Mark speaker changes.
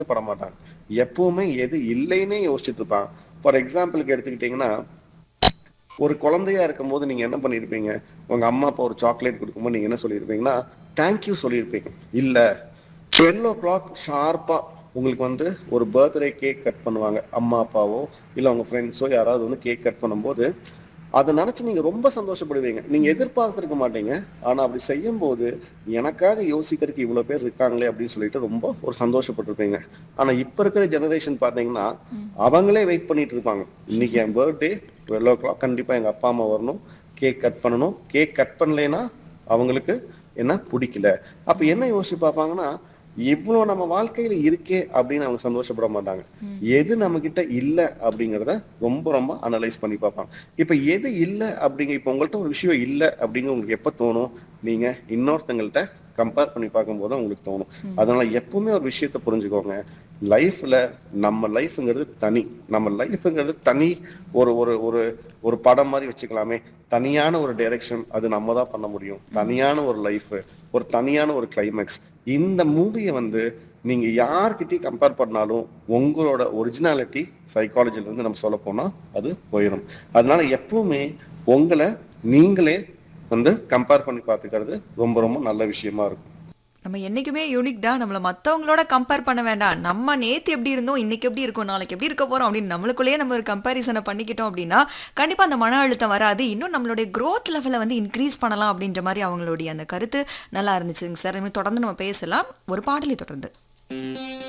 Speaker 1: பட மாட்டாங்க எப்பவுமே எது இல்லைன்னே யோசிச்சுட்டு இருப்பாங்க ஃபார் எக்ஸாம்பிளுக்கு எடுத்துக்கிட்டீங்கன்னா ஒரு குழந்தையா இருக்கும்போது நீங்க என்ன பண்ணிருப்பீங்க உங்க அம்மா அப்பா ஒரு சாக்லேட் கொடுக்கும்போது நீங்க என்ன சொல்லியிருப்பீங்கன்னா தேங்க்யூ சொல்லியிருப்பீங்க இல்ல டுவெல் ஓ கிளாக் ஷார்ப்பா உங்களுக்கு வந்து ஒரு பர்த்டே கேக் கட் பண்ணுவாங்க அம்மா அப்பாவோ இல்ல உங்க ஃப்ரெண்ட்ஸோ யாராவது வந்து கேக் கட் பண்ணும்போது அதை நினைச்சு நீங்க ரொம்ப சந்தோஷப்படுவீங்க நீங்க எதிர்பார்த்திருக்க மாட்டீங்க ஆனா அப்படி செய்யும் போது எனக்காக யோசிக்கிறதுக்கு இவ்வளவு பேர் இருக்காங்களே அப்படின்னு சொல்லிட்டு ரொம்ப ஒரு சந்தோஷப்பட்டிருப்பீங்க ஆனா இப்ப இருக்கிற ஜெனரேஷன் பாத்தீங்கன்னா அவங்களே வெயிட் பண்ணிட்டு இருப்பாங்க இன்னைக்கு என் பர்த்டே டுவெல் ஓ கிளாக் கண்டிப்பா எங்க அப்பா அம்மா வரணும் கேக் கட் பண்ணணும் கேக் கட் பண்ணலைன்னா அவங்களுக்கு என்ன பிடிக்கல அப்ப என்ன யோசிச்சு பார்ப்பாங்கன்னா இவ்வளவு நம்ம வாழ்க்கையில இருக்கே அப்படின்னு அவங்க சந்தோஷப்பட மாட்டாங்க எது நம்ம கிட்ட இல்ல அப்படிங்கறத ரொம்ப ரொம்ப அனலைஸ் பண்ணி பார்ப்பாங்க இப்ப எது இல்ல அப்படிங்க இப்ப உங்கள்ட்ட ஒரு விஷயம் இல்ல அப்படிங்க உங்களுக்கு எப்ப தோணும் நீங்க இன்னொருத்தங்கள்ட்ட கம்பேர் பண்ணி பார்க்கும்போது உங்களுக்கு தோணும் அதனால எப்பவுமே ஒரு விஷயத்த புரிஞ்சுக்கோங்க லைஃப்ல நம்ம லைஃப்ங்கிறது தனி நம்ம லைஃப்ங்கிறது தனி ஒரு ஒரு ஒரு ஒரு படம் மாதிரி வச்சுக்கலாமே தனியான ஒரு டைரக்ஷன் அது நம்ம தான் பண்ண முடியும் தனியான ஒரு லைஃப் ஒரு தனியான ஒரு கிளைமேக்ஸ் இந்த மூவியை வந்து நீங்க யார்கிட்டயும் கம்பேர் பண்ணாலும் உங்களோட ஒரிஜினாலிட்டி சைக்காலஜில இருந்து நம்ம சொல்ல போனா அது போயிடும் அதனால எப்பவுமே உங்களை நீங்களே வந்து கம்பேர் பண்ணி பார்த்துக்கிறது ரொம்ப ரொம்ப நல்ல விஷயமா இருக்கும்
Speaker 2: நம்ம என்னைக்குமே யூனிக் தான் நம்மள மத்தவங்களோட கம்பேர் பண்ண வேண்டாம் நம்ம நேத்து எப்படி இருந்தோம் இன்னைக்கு எப்படி இருக்கோம் நாளைக்கு எப்படி இருக்க போறோம் அப்படின்னு நம்மளுக்குள்ளேயே நம்ம ஒரு கம்பேரிசனை பண்ணிக்கிட்டோம் அப்படின்னா கண்டிப்பா அந்த மன அழுத்தம் வராது இன்னும் நம்மளுடைய growth லெவலை வந்து இன்க்ரீஸ் பண்ணலாம் அப்படின்ற மாதிரி அவங்களுடைய அந்த கருத்து நல்லா இருந்துச்சுங்க சார் இன்னும் தொடர்ந்து நம்ம பேசலாம் ஒரு பாடலை தொடர்ந்து